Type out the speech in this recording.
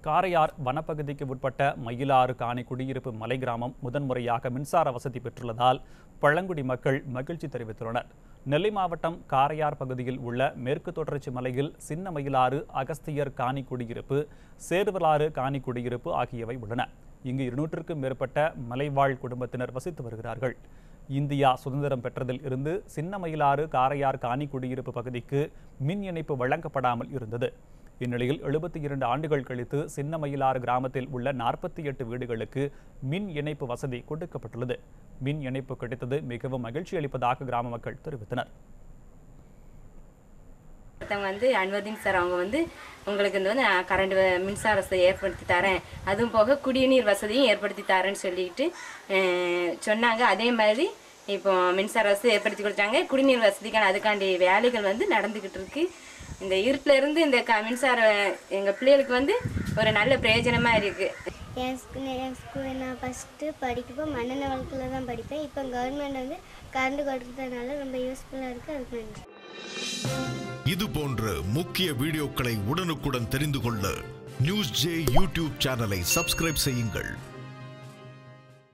காரையார் வனப்பகுதிக்கு உட்பட்ட மயிலாறு காணி குடியிருப்பு மலை கிராமம் முதன்முறையாக மின்சார வசதி பெற்றுள்ளதால் பழங்குடி மக்கள் மகிழ்ச்சி தெரிவித்துள்ளனர் நெல்லை மாவட்டம் காரையார் பகுதியில் உள்ள மேற்கு தொடர்ச்சி மலையில் சின்ன மயிலாறு அகஸ்தியர் காணி குடியிருப்பு சேர்வலாறு காணி குடியிருப்பு ஆகியவை உள்ளன இங்கு இருநூற்றுக்கும் மேற்பட்ட மலைவாழ் குடும்பத்தினர் வசித்து வருகிறார்கள் இந்தியா சுதந்திரம் பெற்றதில் இருந்து சின்ன மயிலாறு காரையார் காணி குடியிருப்பு பகுதிக்கு மின் இணைப்பு வழங்கப்படாமல் இருந்தது இந்நிலையில் எழுபத்தி இரண்டு ஆண்டுகள் கழித்து சின்ன மயிலாறு கிராமத்தில் உள்ள நாற்பத்தி எட்டு வீடுகளுக்கு மின் இணைப்பு வசதி கொடுக்கப்பட்டுள்ளது மின் இணைப்பு கிடைத்தது மிகவும் மகிழ்ச்சி அளிப்பதாக கிராம மக்கள் தெரிவித்தனர் ஒருத்தவங்க வந்து அன்வர்தீன் சார் அவங்க வந்து உங்களுக்கு இந்த வந்து நான் கரண்ட் மின்சார வசதி ஏற்படுத்தி தரேன் அதுவும் போக குடிநீர் வசதியும் ஏற்படுத்தி தரேன்னு சொல்லிட்டு அஹ், சொன்னாங்க அதே மாதிரி இப்போ மின்சார வசதி ஏற்படுத்தி கொடுத்தாங்க குடிநீர் வசதிக்கான அதுக்காண்டி வேலைகள் வந்து நடந்துக்கிட்டு இருக்கு இந்த இருட்டில் இருந்து இந்த க மின்சார எங்கள் பிள்ளைகளுக்கு வந்து ஒரு நல்ல பிரயோஜனமாக இருக்குது என் ஸ்கூ- என் ஸ்கூல் நான் ஃபஸ்ட்டு படிக்கப்போ மண்ணெண்ணெய் வழக்கில் தான் படித்தேன் இப்போ கவர்மெண்ட் வந்து கரண்ட் கொடுத்ததுனால ரொம்ப யூஸ்ஃபுல்லாக இருக்குது அதுக்கு நன்றி இது போன்ற முக்கிய வீடியோக்களை உடனுக்குடன் தெரிந்து கொள்ள நியூஸ் ஜே யூடியூப் சேனலை சப்ஸ்கிரைப் செய்யுங்கள்